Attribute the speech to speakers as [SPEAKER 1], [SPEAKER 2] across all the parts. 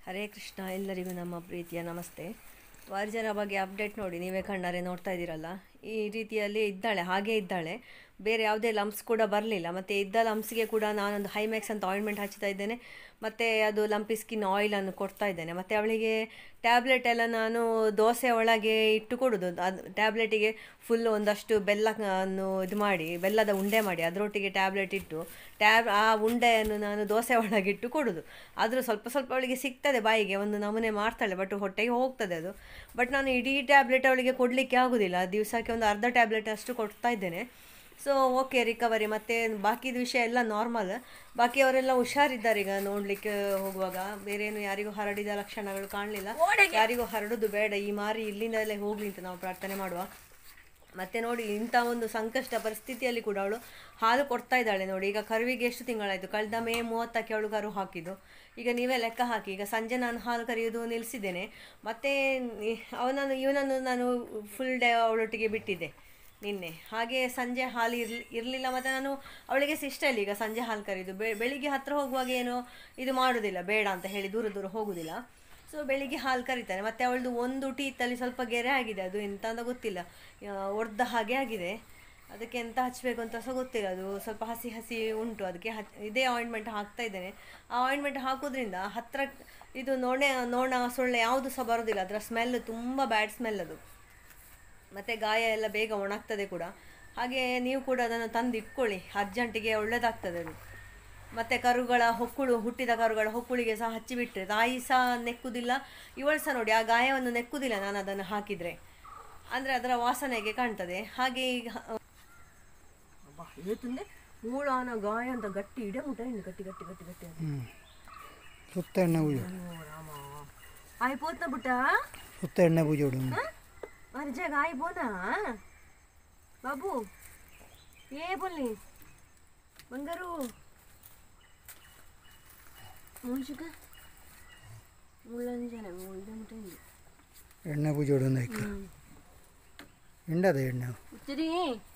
[SPEAKER 1] ಹರೇ ಕೃಷ್ಣ ಎಲ್ಲರಿಗೂ ನಮ್ಮ ಪ್ರೀತಿಯ ನಮಸ್ತೆ ವಾರ್ಜನ ಬಗ್ಗೆ ಅಪ್ಡೇಟ್ ನೋಡಿ ನೀವೇ ಕಣ್ಣಾರೆ ನೋಡ್ತಾ ಇದ್ದೀರಲ್ಲ ಈ ರೀತಿಯಲ್ಲಿ ಇದ್ದಾಳೆ ಹಾಗೇ ಇದ್ದಾಳೆ ಬೇರೆ ಯಾವುದೇ ಲಮ್ಸ್ ಕೂಡ ಬರಲಿಲ್ಲ ಮತ್ತು ಇದ್ದ ಲಮ್ಸ್ಗೆ ಕೂಡ ನಾನೊಂದು ಹೈಮ್ಯಾಕ್ಸ್ ಅಂತ ಆಯಿಂಟ್ಮೆಂಟ್ ಹಚ್ತಾ ಇದ್ದೇನೆ ಮತ್ತು ಅದು ಲಂಪಿ ಸ್ಕಿನ್ ಆಯಿಲನ್ನು ಕೊಡ್ತಾ ಇದ್ದೇನೆ ಮತ್ತು ಅವಳಿಗೆ ಟ್ಯಾಬ್ಲೆಟ್ ಎಲ್ಲ ನಾನು ದೋಸೆ ಒಳಗೆ ಇಟ್ಟು ಕೊಡೋದು ಅದು ಟ್ಯಾಬ್ಲೆಟಿಗೆ ಫುಲ್ ಒಂದಷ್ಟು ಬೆಲ್ಲವನ್ನು ಇದು ಮಾಡಿ ಬೆಲ್ಲದ ಉಂಡೆ ಮಾಡಿ ಅದರೊಟ್ಟಿಗೆ ಟ್ಯಾಬ್ಲೆಟ್ ಇಟ್ಟು ಟ್ಯಾಬ್ ಆ ಉಂಡೆಯನ್ನು ನಾನು ದೋಸೆ ಒಳಗಿಟ್ಟು ಕೊಡೋದು ಆದರೂ ಸ್ವಲ್ಪ ಸ್ವಲ್ಪ ಅವಳಿಗೆ ಸಿಗ್ತದೆ ಬಾಯಿಗೆ ಒಂದು ನಮೂನೆ ಮಾಡ್ತಾಳೆ ಬಟ್ ಹೊಟ್ಟೆಗೆ ಹೋಗ್ತದೆ ಅದು ಬಟ್ ನಾನು ಇಡೀ ಟ್ಯಾಬ್ಲೆಟ್ ಅವಳಿಗೆ ಕೊಡಲಿಕ್ಕೆ ಆಗೋದಿಲ್ಲ ದಿವಸಕ್ಕೆ ಒಂದು ಅರ್ಧ ಟ್ಯಾಬ್ಲೆಟ್ ಅಷ್ಟು ಕೊಡ್ತಾ ಇದ್ದೇನೆ ಸೊ ಓಕೆ ರಿಕವರಿ ಮತ್ತು ಬಾಕಿದ ವಿಷಯ ಎಲ್ಲ ನಾರ್ಮಲ್ ಬಾಕಿಯವರೆಲ್ಲ ಹುಷಾರಿದ್ದಾರೆ ಈಗ ನೋಡಲಿಕ್ಕೆ ಹೋಗುವಾಗ ಬೇರೆ ಏನು ಯಾರಿಗೂ ಹರಡಿದ ಲಕ್ಷಣಗಳು ಕಾಣಲಿಲ್ಲ ಯಾರಿಗೂ ಹರಡೋದು ಬೇಡ ಈ ಮಾರಿ ಇಲ್ಲಿಂದಲೇ ಹೋಗ್ಲಿ ಅಂತ ನಾವು ಪ್ರಾರ್ಥನೆ ಮಾಡುವ ಮತ್ತೆ ನೋಡಿ ಇಂಥ ಒಂದು ಸಂಕಷ್ಟ ಪರಿಸ್ಥಿತಿಯಲ್ಲಿ ಕೂಡ ಅವಳು ಹಾಲು ಕೊಡ್ತಾ ಇದ್ದಾಳೆ ನೋಡಿ ಈಗ ಕರುವಿಗೆ ಎಷ್ಟು ತಿಂಗಳಾಯಿತು ಕಳೆದ ಮೇ ಮೂವತ್ತಕ್ಕೆ ಅವಳು ಕರು ಹಾಕಿದ್ದು ಈಗ ನೀವೇ ಲೆಕ್ಕ ಹಾಕಿ ಈಗ ಸಂಜೆ ನಾನು ಹಾಲು ಕರೆಯೋದು ನಿಲ್ಲಿಸಿದ್ದೇನೆ ಮತ್ತು ಅವನನ್ನು ಇವನನ್ನು ನಾನು ಫುಲ್ ಡೇ ಅವಳೊಟ್ಟಿಗೆ ಬಿಟ್ಟಿದ್ದೆ ನಿನ್ನೆ ಹಾಗೆ ಸಂಜೆ ಹಾಲು ಇರ್ಲಿ ಇರಲಿಲ್ಲ ಮತ್ತು ನಾನು ಅವಳಿಗೆ ಸಹ ಇಷ್ಟ ಇಲ್ಲ ಈಗ ಸಂಜೆ ಹಾಲು ಕರೆಯೋದು ಬೆ ಬೆಳಿಗ್ಗೆ ಹತ್ತಿರ ಹೋಗುವಾಗ ಏನು ಇದು ಮಾಡೋದಿಲ್ಲ ಬೇಡ ಅಂತ ಹೇಳಿ ದೂರ ದೂರ ಹೋಗೋದಿಲ್ಲ ಸೊ ಬೆಳಿಗ್ಗೆ ಹಾಲು ಕರೀತಾನೆ ಮತ್ತು ಅವಳದು ಒಂದು ಟೀತಲ್ಲಿ ಸ್ವಲ್ಪ ಗೆರೆ ಆಗಿದೆ ಅದು ಎಂತ ಅಂತ ಗೊತ್ತಿಲ್ಲ ಒಡ್ದ ಹಾಗೆ ಆಗಿದೆ ಅದಕ್ಕೆ ಎಂತ ಹಚ್ಚಬೇಕು ಅಂತ ಸಹ ಗೊತ್ತಿಲ್ಲ ಅದು ಸ್ವಲ್ಪ ಹಸಿ ಹಸಿ ಉಂಟು ಅದಕ್ಕೆ ಹಚ್ ಇದೇ ಆಯಿಂಟ್ಮೆಂಟ್ ಹಾಕ್ತಾ ಇದ್ದೇನೆ ಆ ಆಯಿಂಟ್ಮೆಂಟ್ ಹಾಕೋದ್ರಿಂದ ಹತ್ತಿರ ಇದು ನೊಣೆ ನೋಣ ಸೊಳ್ಳೆ ಯಾವುದು ಸಹ ಬರೋದಿಲ್ಲ ಅದರ ಸ್ಮೆಲ್ ತುಂಬ ಬ್ಯಾಡ್ ಸ್ಮೆಲ್ ಅದು ಮತ್ತು ಗಾಯ ಎಲ್ಲ ಬೇಗ ಒಣಗ್ತದೆ ಕೂಡ ಹಾಗೆ ನೀವು ಕೂಡ ಅದನ್ನು ತಂದು ಇಟ್ಕೊಳ್ಳಿ ಅರ್ಜೆಂಟಿಗೆ ಒಳ್ಳೆಯದಾಗ್ತದೆ ಅದು ಮತ್ತು ಕರುಗಳ ಹೊಕ್ಕುಳು ಹುಟ್ಟಿದ ಕರುಗಳ ಹೊಕ್ಕುಳಿಗೆ ಸಹ ಹಚ್ಚಿಬಿಟ್ರೆ ತಾಯಿ ಸಹ ನೆಕ್ಕುವುದಿಲ್ಲ ಇವಳು ಸಹ ನೋಡಿ ಆ ಗಾಯವನ್ನು ನೆಕ್ಕುವುದಿಲ್ಲ ನಾನು ಅದನ್ನು ಹಾಕಿದರೆ ಅಂದರೆ ಅದರ ವಾಸನೆಗೆ ಕಾಣ್ತದೆ ಹಾಗೆ ಈಗ ಅಬ್ಬಾ ಏತಂದೆ ಮೂಳಾನ ಗಾಯ ಅಂತ ಗಟ್ಟಿ ಇಡೆ ಮುಟ ಇನ್ನು ಗಟ್ಟಿ ಗಟ್ಟಿ ಗಟ್ಟಿ ಗಟ್ಟಿ ಅಂತ
[SPEAKER 2] ಸುತ್ತ ಎಣ್ಣೆ ಪೂಜೆ
[SPEAKER 1] ಓ ರಾಮ ಆಯ್ ಪೋತ್ನ ಬಿಟ್ಟ
[SPEAKER 2] ಸುತ್ತ ಎಣ್ಣೆ ಪೂಜೆ ಉಡು
[SPEAKER 1] మరి జగ అయిపోనా బాబు ఏ పొల్లి బంగారు ಮುಳ್ಳುಗ ಮುಳ್ಳಂಜನೆ ಮುಳ್ಳಂಟೆ
[SPEAKER 2] ಎಣ್ಣೆ ಪೂಜೆ ಉಡು ಇಕ್ಕ ಇಂಡದ ಎಣ್ಣೆ
[SPEAKER 1] ಉತ್ತರಿ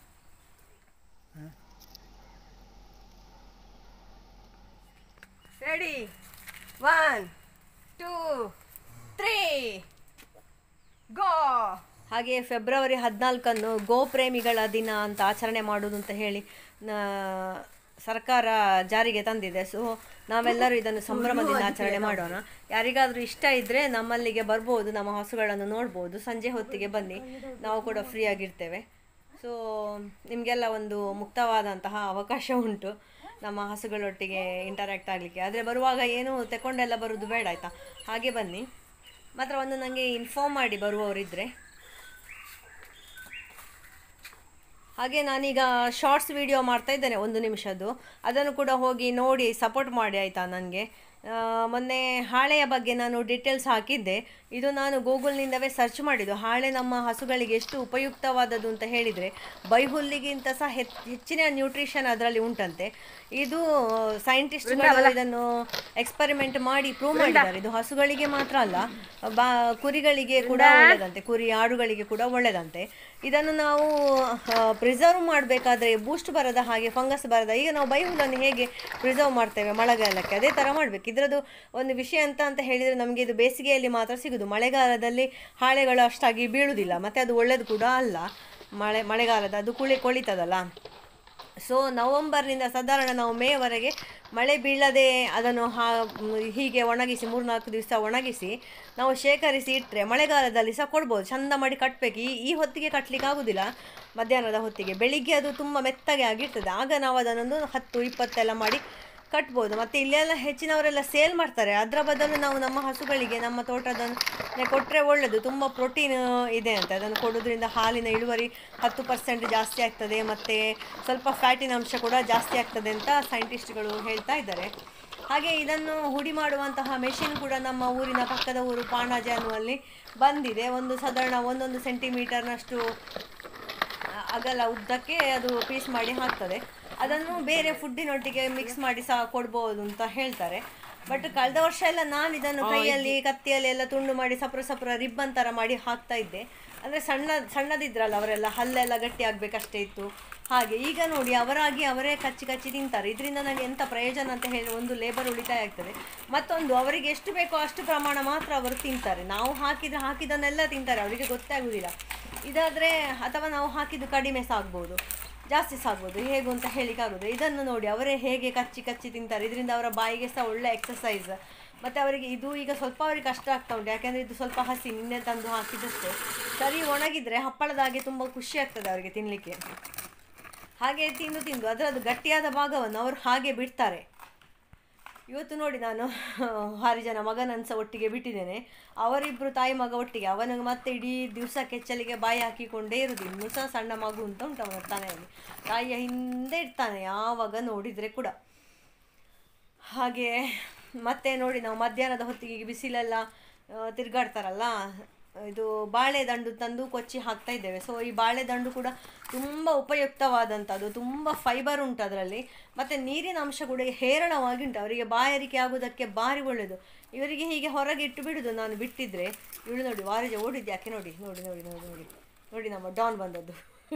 [SPEAKER 1] ready one two three go ಹಾಗೆ ಫೆಬ್ರವರಿ ಹದಿನಾಲ್ಕನ್ನು ಗೋಪ್ರೇಮಿಗಳ ದಿನ ಅಂತ ಆಚರಣೆ ಮಾಡೋದು ಅಂತ ಹೇಳಿ ನ- ಸರ್ಕಾರ ಜಾರಿಗೆ ತಂದಿದೆ ಸೊ ನಾವೆಲ್ಲರೂ ಇದನ್ನು ಸಂಭ್ರಮದಿಂದ ಆಚರಣೆ ಮಾಡೋಣ ಯಾರಿಗಾದರೂ ಇಷ್ಟ ಇದ್ದರೆ ನಮ್ಮಲ್ಲಿಗೆ ಬರ್ಬೋದು ನಮ್ಮ ಹಸುಗಳನ್ನು ನೋಡ್ಬೋದು ಸಂಜೆ ಹೊತ್ತಿಗೆ ಬನ್ನಿ ನಾವು ಕೂಡ ಫ್ರೀ ಆಗಿರ್ತೇವೆ ಸೊ ನಿಮಗೆಲ್ಲ ಒಂದು ಮುಕ್ತವಾದಂತಹ ಅವಕಾಶ ಉಂಟು ನಮ್ಮ ಹಸುಗಳೊಟ್ಟಿಗೆ ಇಂಟರಾಕ್ಟ್ ಆಗಲಿಕ್ಕೆ ಆದರೆ ಬರುವಾಗ ಏನು ತಗೊಂಡೆಲ್ಲ ಬರೋದು ಬೇಡ ಆಯಿತಾ ಹಾಗೆ ಬನ್ನಿ ಮಾತ್ರ ಒಂದು ನನಗೆ ಇನ್ಫಾರ್ಮ್ ಮಾಡಿ ಬರುವವರಿದ್ದರೆ ಹಾಗೆ ನಾನೀಗ ಶಾರ್ಟ್ಸ್ ವಿಡಿಯೋ ಮಾಡ್ತಾ ಇದ್ದೇನೆ ಒಂದು ನಿಮಿಷದ್ದು ಅದನ್ನು ಕೂಡ ಹೋಗಿ ನೋಡಿ ಸಪೋರ್ಟ್ ಮಾಡಿ ಆಯಿತಾ ನನಗೆ ಮೊನ್ನೆ ಹಾಳೆಯ ಬಗ್ಗೆ ನಾನು ಡೀಟೇಲ್ಸ್ ಹಾಕಿದ್ದೆ ಇದು ನಾನು ಗೂಗಲ್ನಿಂದವೇ ಸರ್ಚ್ ಮಾಡಿದ್ದು ಹಾಳೆ ನಮ್ಮ ಹಸುಗಳಿಗೆ ಎಷ್ಟು ಉಪಯುಕ್ತವಾದದ್ದು ಅಂತ ಹೇಳಿದರೆ ಬೈಹುಲ್ಲಿಗಿಂತ ಸಹ ಹೆಚ್ ಹೆಚ್ಚಿನ ನ್ಯೂಟ್ರಿಷನ್ ಅದರಲ್ಲಿ ಉಂಟಂತೆ ಇದು ಸೈಂಟಿಸ್ಟ್ಗಳು ಇದನ್ನು ಎಕ್ಸ್ಪರಿಮೆಂಟ್ ಮಾಡಿ ಪ್ರೂವ್ ಮಾಡಿದ್ದಾರೆ ಇದು ಹಸುಗಳಿಗೆ ಮಾತ್ರ ಅಲ್ಲ ಬಾ ಕುರಿಗಳಿಗೆ ಕೂಡ ಒಳ್ಳೆದಂತೆ ಕುರಿ ಆಡುಗಳಿಗೆ ಕೂಡ ಒಳ್ಳೆದಂತೆ ಇದನ್ನು ನಾವು ಪ್ರಿಸರ್ವ್ ಮಾಡಬೇಕಾದ್ರೆ ಬೂಸ್ಟ್ ಬರದ ಹಾಗೆ ಫಂಗಸ್ ಬರದ ಈಗ ನಾವು ಬೈಹುಲ್ಲನ್ನು ಹೇಗೆ ಪ್ರಿಸರ್ವ್ ಮಾಡ್ತೇವೆ ಮಳೆಗಾಲಕ್ಕೆ ಅದೇ ಥರ ಮಾಡಬೇಕು ಇದರದ್ದು ಒಂದು ವಿಷಯ ಅಂತ ಅಂತ ಹೇಳಿದರೆ ನಮಗೆ ಇದು ಬೇಸಿಗೆಯಲ್ಲಿ ಮಾತ್ರ ಸಿಗೋದು ಮಳೆಗಾಲದಲ್ಲಿ ಹಾಳೆಗಳು ಅಷ್ಟಾಗಿ ಬೀಳುವುದಿಲ್ಲ ಮತ್ತು ಅದು ಒಳ್ಳೆಯದು ಕೂಡ ಅಲ್ಲ ಮಳೆ ಮಳೆಗಾಲದ ಅದು ಕುಳಿ ಕೊಳಿತದಲ್ಲ ಸೊ ನವಂಬರ್ನಿಂದ ಸಾಧಾರಣ ನಾವು ಮೇವರೆಗೆ ಮಳೆ ಬೀಳದೆ ಅದನ್ನು ಹಾ ಹೀಗೆ ಒಣಗಿಸಿ ಮೂರ್ನಾಲ್ಕು ದಿವಸ ಒಣಗಿಸಿ ನಾವು ಶೇಖರಿಸಿ ಇಟ್ಟರೆ ಮಳೆಗಾಲದಲ್ಲಿ ಸಹ ಕೊಡ್ಬೋದು ಚಂದ ಮಾಡಿ ಕಟ್ಟಬೇಕು ಈ ಈ ಹೊತ್ತಿಗೆ ಕಟ್ಟಲಿಕ್ಕೆ ಆಗೋದಿಲ್ಲ ಮಧ್ಯಾಹ್ನದ ಹೊತ್ತಿಗೆ ಬೆಳಿಗ್ಗೆ ಅದು ತುಂಬ ಮೆತ್ತಗೆ ಆಗಿರ್ತದೆ ಆಗ ನಾವು ಅದನ್ನೊಂದು ಹತ್ತು ಇಪ್ಪತ್ತೆಲ್ಲ ಮಾಡಿ ಕಟ್ಬೋದು ಮತ್ತು ಇಲ್ಲೆಲ್ಲ ಹೆಚ್ಚಿನವರೆಲ್ಲ ಸೇಲ್ ಮಾಡ್ತಾರೆ ಅದರ ಬದಲು ನಾವು ನಮ್ಮ ಹಸುಗಳಿಗೆ ನಮ್ಮ ತೋಟದನ್ನು ಕೊಟ್ಟರೆ ಒಳ್ಳೆಯದು ತುಂಬ ಪ್ರೋಟೀನ್ ಇದೆ ಅಂತ ಅದನ್ನು ಕೊಡೋದ್ರಿಂದ ಹಾಲಿನ ಇಳುವರಿ ಹತ್ತು ಪರ್ಸೆಂಟ್ ಜಾಸ್ತಿ ಆಗ್ತದೆ ಮತ್ತು ಸ್ವಲ್ಪ ಫ್ಯಾಟಿನ ಅಂಶ ಕೂಡ ಜಾಸ್ತಿ ಆಗ್ತದೆ ಅಂತ ಸೈಂಟಿಸ್ಟ್ಗಳು ಹೇಳ್ತಾ ಇದ್ದಾರೆ ಹಾಗೆ ಇದನ್ನು ಹುಡಿ ಮಾಡುವಂತಹ ಮೆಷಿನ್ ಕೂಡ ನಮ್ಮ ಊರಿನ ಪಕ್ಕದ ಊರು ಪಾಣಾಜೆ ಅನ್ನುವಲ್ಲಿ ಬಂದಿದೆ ಒಂದು ಸಾಧಾರಣ ಒಂದೊಂದು ಸೆಂಟಿಮೀಟರ್ನಷ್ಟು ಅಗಲ ಉದ್ದಕ್ಕೆ ಅದು ಪೀಸ್ ಮಾಡಿ ಹಾಕ್ತದೆ ಅದನ್ನು ಬೇರೆ ಫುಡ್ಡಿನೊಟ್ಟಿಗೆ ಮಿಕ್ಸ್ ಮಾಡಿ ಸಹ ಕೊಡ್ಬೋದು ಅಂತ ಹೇಳ್ತಾರೆ ಬಟ್ ಕಳೆದ ವರ್ಷ ಎಲ್ಲ ನಾನು ಇದನ್ನು ಕೈಯಲ್ಲಿ ಕತ್ತಿಯಲ್ಲಿ ಎಲ್ಲ ತುಂಡು ಮಾಡಿ ಸಪ್ರ ಸಪ್ರ ರಿಬ್ಬನ್ ಥರ ಮಾಡಿ ಹಾಕ್ತಾ ಇದ್ದೆ ಅಂದರೆ ಸಣ್ಣ ಸಣ್ಣದಿದ್ರಲ್ಲ ಅವರೆಲ್ಲ ಹಲ್ಲೆಲ್ಲ ಗಟ್ಟಿ ಆಗಬೇಕಷ್ಟೇ ಇತ್ತು ಹಾಗೆ ಈಗ ನೋಡಿ ಅವರಾಗಿ ಅವರೇ ಕಚ್ಚಿ ಕಚ್ಚಿ ತಿಂತಾರೆ ಇದರಿಂದ ನನಗೆ ಎಂಥ ಪ್ರಯೋಜನ ಅಂತ ಹೇಳಿ ಒಂದು ಲೇಬರ್ ಉಳಿತಾಯ ಆಗ್ತದೆ ಮತ್ತೊಂದು ಅವರಿಗೆ ಎಷ್ಟು ಬೇಕೋ ಅಷ್ಟು ಪ್ರಮಾಣ ಮಾತ್ರ ಅವರು ತಿಂತಾರೆ ನಾವು ಹಾಕಿದ್ರೆ ಹಾಕಿದ್ದನ್ನೆಲ್ಲ ತಿಂತಾರೆ ಅವರಿಗೆ ಗೊತ್ತಾಗುವುದಿಲ್ಲ ಇದಾದರೆ ಅಥವಾ ನಾವು ಹಾಕಿದ್ದು ಕಡಿಮೆ ಸಾಗ್ಬೋದು ಜಾಸ್ತಿ ಸಾಗ್ಬೋದು ಹೇಗೂ ಅಂತ ಹೇಳಿಕ್ಕಾಗೋದು ಇದನ್ನು ನೋಡಿ ಅವರೇ ಹೇಗೆ ಕಚ್ಚಿ ಕಚ್ಚಿ ತಿಂತಾರೆ ಇದರಿಂದ ಅವರ ಬಾಯಿಗೆ ಸಹ ಒಳ್ಳೆ ಎಕ್ಸಸೈಸ್ ಮತ್ತು ಅವರಿಗೆ ಇದು ಈಗ ಸ್ವಲ್ಪ ಅವರಿಗೆ ಕಷ್ಟ ಆಗ್ತಾ ಉಂಟು ಯಾಕೆಂದರೆ ಇದು ಸ್ವಲ್ಪ ಹಸಿ ನಿನ್ನೆ ತಂದು ಹಾಕಿದಷ್ಟೇ ಸರಿ ಒಣಗಿದರೆ ಹಪ್ಪಳದ ಹಾಗೆ ತುಂಬ ಖುಷಿ ಆಗ್ತದೆ ಅವರಿಗೆ ತಿನ್ನಲಿಕ್ಕೆ ಹಾಗೆ ತಿಂದು ತಿಂದು ಅದರದ್ದು ಗಟ್ಟಿಯಾದ ಭಾಗವನ್ನು ಅವರು ಹಾಗೆ ಬಿಡ್ತಾರೆ ಇವತ್ತು ನೋಡಿ ನಾನು ಹಾರಿ ಜನ ಮಗನನ್ನು ಸಹ ಒಟ್ಟಿಗೆ ಬಿಟ್ಟಿದ್ದೇನೆ ಅವರಿಬ್ಬರು ತಾಯಿ ಮಗ ಒಟ್ಟಿಗೆ ಅವನಿಗೆ ಮತ್ತೆ ಇಡೀ ದಿವಸ ಕೆಚ್ಚಲಿಗೆ ಬಾಯಿ ಹಾಕಿಕೊಂಡೇ ಇರುದು ಇನ್ನೂ ಸಹ ಸಣ್ಣ ಮಗು ಅಂತ ಉಂಟು ಅವನ ತನೆಯಲ್ಲಿ ತಾಯಿಯ ಹಿಂದೆ ಇರ್ತಾನೆ ಯಾವಾಗ ನೋಡಿದರೆ ಕೂಡ ಹಾಗೆ ಮತ್ತೆ ನೋಡಿ ನಾವು ಮಧ್ಯಾಹ್ನದ ಹೊತ್ತಿಗೆ ಈಗ ಬಿಸಿಲೆಲ್ಲ ಆ, ತಿರುಗಾಡ್ತಾರಲ್ಲ ಇದು ಬಾಳೆ ದಂಡು ತಂದು ಕೊಚ್ಚಿ ಹಾಕ್ತಾ ಇದ್ದೇವೆ ಸೊ ಈ ಬಾಳೆ ದಂಡು ಕೂಡ ತುಂಬ ಉಪಯುಕ್ತವಾದಂಥದ್ದು ತುಂಬ ಫೈಬರ್ ಉಂಟು ಅದರಲ್ಲಿ ಮತ್ತು ನೀರಿನ ಅಂಶ ಕೂಡ ಹೇರಳವಾಗಿ ಉಂಟು ಅವರಿಗೆ ಬಾಯಾರಿಕೆ ಆಗೋದಕ್ಕೆ ಭಾರಿ ಒಳ್ಳೆಯದು ಇವರಿಗೆ ಹೀಗೆ ಹೊರಗೆ ಇಟ್ಟು ಬಿಡುದು ನಾನು ಬಿಟ್ಟಿದ್ರೆ ಇವಳು ನೋಡಿ ವಾರಜ ಓಡಿದ್ದು ಯಾಕೆ ನೋಡಿ ನೋಡಿ ನೋಡಿ ನೋಡಿ ನೋಡಿ ನೋಡಿ ನಮ್ಮ ಡಾನ್ ಬಂದದ್ದು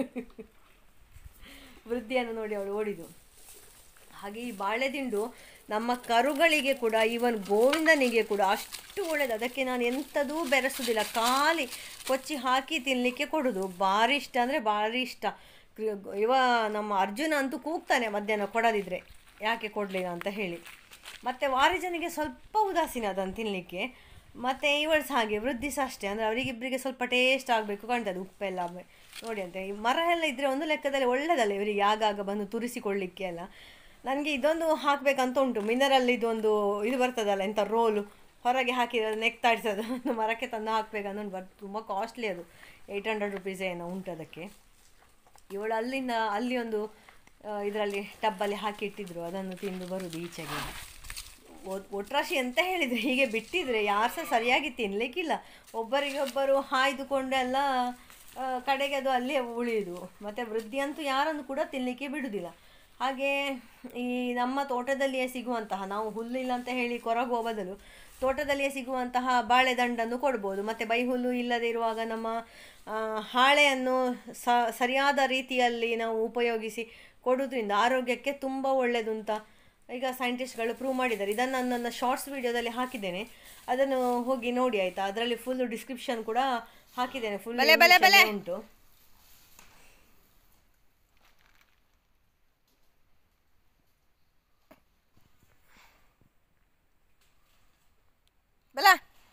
[SPEAKER 1] ವೃದ್ಧಿಯನ್ನು ನೋಡಿ ಅವಳು ಓಡಿದು ಹಾಗೆ ಈ ಬಾಳೆದಿಂಡು ನಮ್ಮ ಕರುಗಳಿಗೆ ಕೂಡ ಈವನ್ ಗೋವಿಂದನಿಗೆ ಕೂಡ ಅಷ್ಟು ಒಳ್ಳೆಯದು ಅದಕ್ಕೆ ನಾನು ಎಂಥದೂ ಬೆರೆಸೋದಿಲ್ಲ ಖಾಲಿ ಕೊಚ್ಚಿ ಹಾಕಿ ತಿನ್ನಲಿಕ್ಕೆ ಕೊಡೋದು ಭಾರಿ ಇಷ್ಟ ಅಂದರೆ ಭಾರಿ ಇಷ್ಟ ಕ್ರಿ- ಇವ ನಮ್ಮ ಅರ್ಜುನ ಅಂತೂ ಕೂಗ್ತಾನೆ ಮಧ್ಯಾಹ್ನ ಕೊಡದಿದ್ರೆ ಯಾಕೆ ಕೊಡಲಿಲ್ಲ ಅಂತ ಹೇಳಿ ಮತ್ತು ವಾರಿಜನಿಗೆ ಸ್ವಲ್ಪ ಉದಾಸೀನ ಅದನ್ನು ತಿನ್ನಲಿಕ್ಕೆ ಮತ್ತು ಇವಳು ಸಹ ಹಾಗೆ ವೃದ್ಧಿ ಸಹ ಅಷ್ಟೇ ಅಂದರೆ ಅವರಿಗಿಬ್ಬರಿಗೆ ಸ್ವಲ್ಪ ಟೇಸ್ಟ್ ಆಗಬೇಕು ಕಾಣ್ತದೆ ಉಪ್ಪೆಲ್ಲ ಬೆ- ನೋಡಿ ಅಂತ ಈ ಮರ ಎಲ್ಲ ಇದ್ದರೆ ಒಂದು ಲೆಕ್ಕದಲ್ಲಿ ಒಳ್ಳೆಯದಲ್ಲ ಇವರಿಗೆ ಆಗಾಗ ಬಂದು ತುರಿಸಿಕೊಳ್ಳಿಕ್ಕೆ ಎಲ್ಲ ನನಗೆ ಇದೊಂದು ಹಾಕಬೇಕಂತ ಉಂಟು ಮಿನರಲ್ ಇದೊಂದು ಇದು ಬರ್ತದಲ್ಲ ಎಂಥ ರೋಲು ಹೊರಗೆ ಹಾಕಿ ನೆಕ್ತಾಡ್ಸೋದು ಒಂದು ಮರಕ್ಕೆ ತಂದು ಹಾಕಬೇಕಂತ ಉಂಟು ಬಟ್ ತುಂಬ ಕಾಸ್ಟ್ಲಿ ಅದು ಏಯ್ಟ್ ಹಂಡ್ರೆಡ್ ರುಪೀಸ್ ಏನೋ ಉಂಟು ಅದಕ್ಕೆ ಇವಳು ಅಲ್ಲಿಂದ ಅಲ್ಲಿ ಒಂದು ಇದರಲ್ಲಿ ಟಬ್ಬಲ್ಲಿ ಹಾಕಿ ಇಟ್ಟಿದ್ರು ಅದನ್ನು ತಿಂದು ಬರುದು ಈಚೆಗೆ ಒ- ಒಟ್ರಾಶಿ ಅಂತ ಹೇಳಿದರೆ ಹೀಗೆ ಬಿಟ್ಟಿದ್ರೆ ಯಾರು ಸಹ ಸರಿಯಾಗಿ ತಿನ್ನಲಿಕ್ಕಿಲ್ಲ ಒಬ್ಬರಿಗೊಬ್ಬರು ಹಾಯ್ದುಕೊಂಡೆಲ್ಲ ಆ, ಕಡೆಗೆ ಅದು ಅಲ್ಲೇ ಉಳಿಯುದು ಮತ್ತು ವೃದ್ಧಿ ಅಂತೂ ಯಾರನ್ನು ಕೂಡ ತಿನ್ನಲಿಕ್ಕೆ ಬಿಡುವುದಿಲ್ಲ ಹಾಗೆ ಈ ನಮ್ಮ ತೋಟದಲ್ಲಿಯೇ ಸಿಗುವಂತಹ ನಾವು ಹುಲ್ಲಿಲ್ಲ ಅಂತ ಹೇಳಿ ಕೊರಗುವ ಬದಲು ತೋಟದಲ್ಲಿಯೇ ಸಿಗುವಂತಹ ಬಾಳೆದಂಡನ್ನು ಕೊಡ್ಬೋದು ಮತ್ತು ಬೈಹುಲ್ಲು ಇಲ್ಲದೆ ಇರುವಾಗ ನಮ್ಮ ಆ, ಹಾಳೆಯನ್ನು ಸ ಸರಿಯಾದ ರೀತಿಯಲ್ಲಿ ನಾವು ಉಪಯೋಗಿಸಿ ಕೊಡೋದ್ರಿಂದ ಆರೋಗ್ಯಕ್ಕೆ ತುಂಬ ಒಳ್ಳೆಯದು ಅಂತ ಈಗ ಸೈಂಟಿಸ್ಟ್ಗಳು ಪ್ರೂವ್ ಮಾಡಿದ್ದಾರೆ ಇದನ್ನು ನಾನು ನನ್ನ ಶಾರ್ಟ್ಸ್ ವಿಡಿಯೋದಲ್ಲಿ ಹಾಕಿದ್ದೇನೆ ಅದನ್ನು ಹೋಗಿ ನೋಡಿ ಆಯಿತಾ ಅದರಲ್ಲಿ ಫುಲ್ ಡಿಸ್ಕ್ರಿಪ್ಷನ್ ಕೂಡ ಹಾಕಿದ್ದೇನೆ ಫುಲ್ ಉಂಟು
[SPEAKER 3] ಬಲ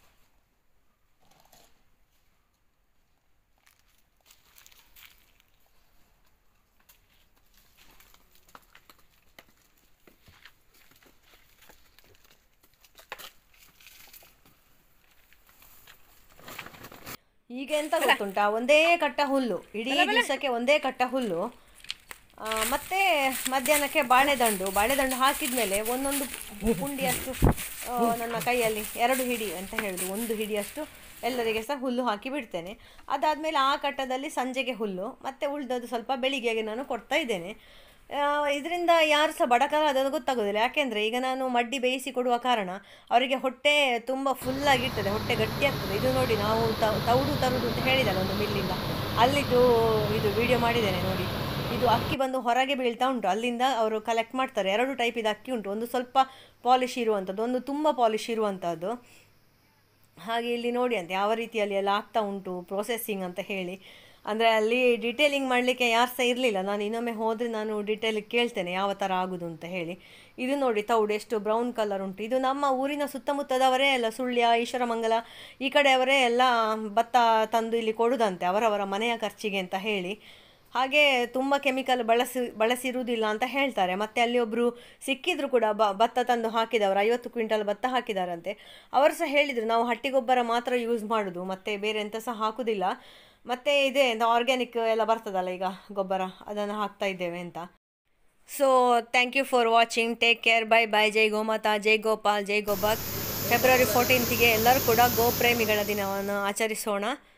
[SPEAKER 1] ಈಗ ಎಂತ ಗೊತ್ತುಂಟಾ ಒಂದೇ ಕಟ್ಟ ಹುಲ್ಲು ಇಡೀ ದಿವಸಕ್ಕೆ ಒಂದೇ ಕಟ್ಟ ಹುಲ್ಲು ಆ, ಮತ್ತೆ ಮಧ್ಯಾಹ್ನಕ್ಕೆ ಬಾಳೆದಂಡು ಬಾಳೆದಂಡು ಹಾಕಿದ್ಮೇಲೆ ಒಂದೊಂದು ಪುಂಡಿಯಷ್ಟು ಆ, ನನ್ನ ಕೈಯಲ್ಲಿ ಎರಡು ಹಿಡಿ ಅಂತ ಹೇಳುದು ಒಂದು ಹಿಡಿಯಷ್ಟು ಎಲ್ಲರಿಗೆ ಸಹ ಹುಲ್ಲು ಹಾಕಿ ಬಿಡ್ತೇನೆ ಅದಾದಮೇಲೆ ಆ ಕಟ್ಟದಲ್ಲಿ ಸಂಜೆಗೆ ಹುಲ್ಲು ಮತ್ತೆ ಉಳಿದದ್ದು ಸ್ವಲ್ಪ ಬೆಳಿಗ್ಗೆಗೆ ನಾನು ಕೊಡ್ತಾ ಇದ್ದೇನೆ ಇದರಿಂದ ಯಾರು ಸಹ ಬಡಕರ ಅದನ್ನು ಗೊತ್ತಾಗೋದಿಲ್ಲ ಯಾಕೆಂದರೆ ಈಗ ನಾನು ಮಡ್ಡಿ ಬೇಯಿಸಿ ಕೊಡುವ ಕಾರಣ ಅವರಿಗೆ ಹೊಟ್ಟೆ ತುಂಬ ಫುಲ್ಲಾಗಿರ್ತದೆ ಹೊಟ್ಟೆ ಗಟ್ಟಿಯಾಗ್ತದೆ ಇದು ನೋಡಿ ನಾವು ತ- ತೌಡು ತರುದು ಅಂತ ಹೇಳಿದಲ್ಲ ಒಂದು ಮಿಲ್ಲಿಂದ ಅಲ್ಲಿದ್ದು ಇದು ವಿಡಿಯೋ ಮಾಡಿದ್ದೇನೆ ನೋಡಿ ಇದು ಅಕ್ಕಿ ಬಂದು ಹೊರಗೆ ಬೀಳ್ತಾ ಉಂಟು ಅಲ್ಲಿಂದ ಅವರು ಕಲೆಕ್ಟ್ ಮಾಡ್ತಾರೆ ಎರಡು ಟೈಪ್ ಇದು ಅಕ್ಕಿ ಉಂಟು ಒಂದು ಸ್ವಲ್ಪ ಪಾಲಿಶ್ ಇರುವಂಥದ್ದು ಒಂದು ತುಂಬ ಪಾಲಿಶ್ ಇರುವಂಥದ್ದು ಹಾಗೆ ಇಲ್ಲಿ ನೋಡಿ ಅಂತ ಯಾವ ರೀತಿಯಲ್ಲಿ ಎಲ್ಲ ಆಗ್ತಾ ಉಂಟು ಪ್ರೊಸೆಸ್ಸಿಂಗ್ ಅಂತ ಹೇಳಿ ಅಂದರೆ ಅಲ್ಲಿ ಡಿಟೇಲಿಂಗ್ ಮಾಡಲಿಕ್ಕೆ ಯಾರು ಸಹ ಇರಲಿಲ್ಲ ನಾನು ಇನ್ನೊಮ್ಮೆ ಹೋದರೆ ನಾನು ಡಿಟೇಲಿಗೆ ಕೇಳ್ತೇನೆ ಯಾವ ಥರ ಆಗೋದು ಅಂತ ಹೇಳಿ ಇದು ನೋಡಿ ತೌಡು ಎಷ್ಟು ಬ್ರೌನ್ ಕಲರ್ ಉಂಟು ಇದು ನಮ್ಮ ಊರಿನ ಸುತ್ತಮುತ್ತದವರೇ ಎಲ್ಲ ಸುಳ್ಯ ಈಶ್ವರಮಂಗಲ ಈ ಕಡೆಯವರೇ ಎಲ್ಲ ಭತ್ತ ತಂದು ಇಲ್ಲಿ ಕೊಡುದಂತೆ ಅವರವರ ಮನೆಯ ಖರ್ಚಿಗೆ ಅಂತ ಹೇಳಿ ಹಾಗೆ ತುಂಬ ಕೆಮಿಕಲ್ ಬಳಸಿ ಬಳಸಿರುವುದಿಲ್ಲ ಅಂತ ಹೇಳ್ತಾರೆ ಮತ್ತು ಅಲ್ಲಿ ಒಬ್ಬರು ಸಿಕ್ಕಿದ್ರು ಕೂಡ ಬ ಭತ್ತ ತಂದು ಹಾಕಿದವರು ಐವತ್ತು ಕ್ವಿಂಟಲ್ ಭತ್ತ ಹಾಕಿದಾರಂತೆ ಅವರು ಸಹ ಹೇಳಿದರು ನಾವು ಹಟ್ಟಿ ಗೊಬ್ಬರ ಮಾತ್ರ ಯೂಸ್ ಮಾಡೋದು ಮತ್ತು ಬೇರೆ ಎಂತ ಸಹ ಹಾಕುವುದಿಲ್ಲ ಮತ್ತು ಇದೆ ಆರ್ಗ್ಯಾನಿಕ್ ಎಲ್ಲ ಬರ್ತದಲ್ಲ ಈಗ ಗೊಬ್ಬರ ಅದನ್ನು ಹಾಕ್ತಾ ಇದ್ದೇವೆ ಅಂತ so thank you for watching take care bye bye ಜೈ ಗೋಮಾತಾ ಜೈ ಗೋಪಾಲ್ ಜೈ ಗೋಬಾಕ್ ಫೆಬ್ರವರಿ ಫೋರ್ಟೀನ್ತಿಗೆ ಎಲ್ಲರೂ ಕೂಡ ಗೋಪ್ರೇಮಿಗಳ ದಿನವನ್ನು ಆಚರಿಸೋಣ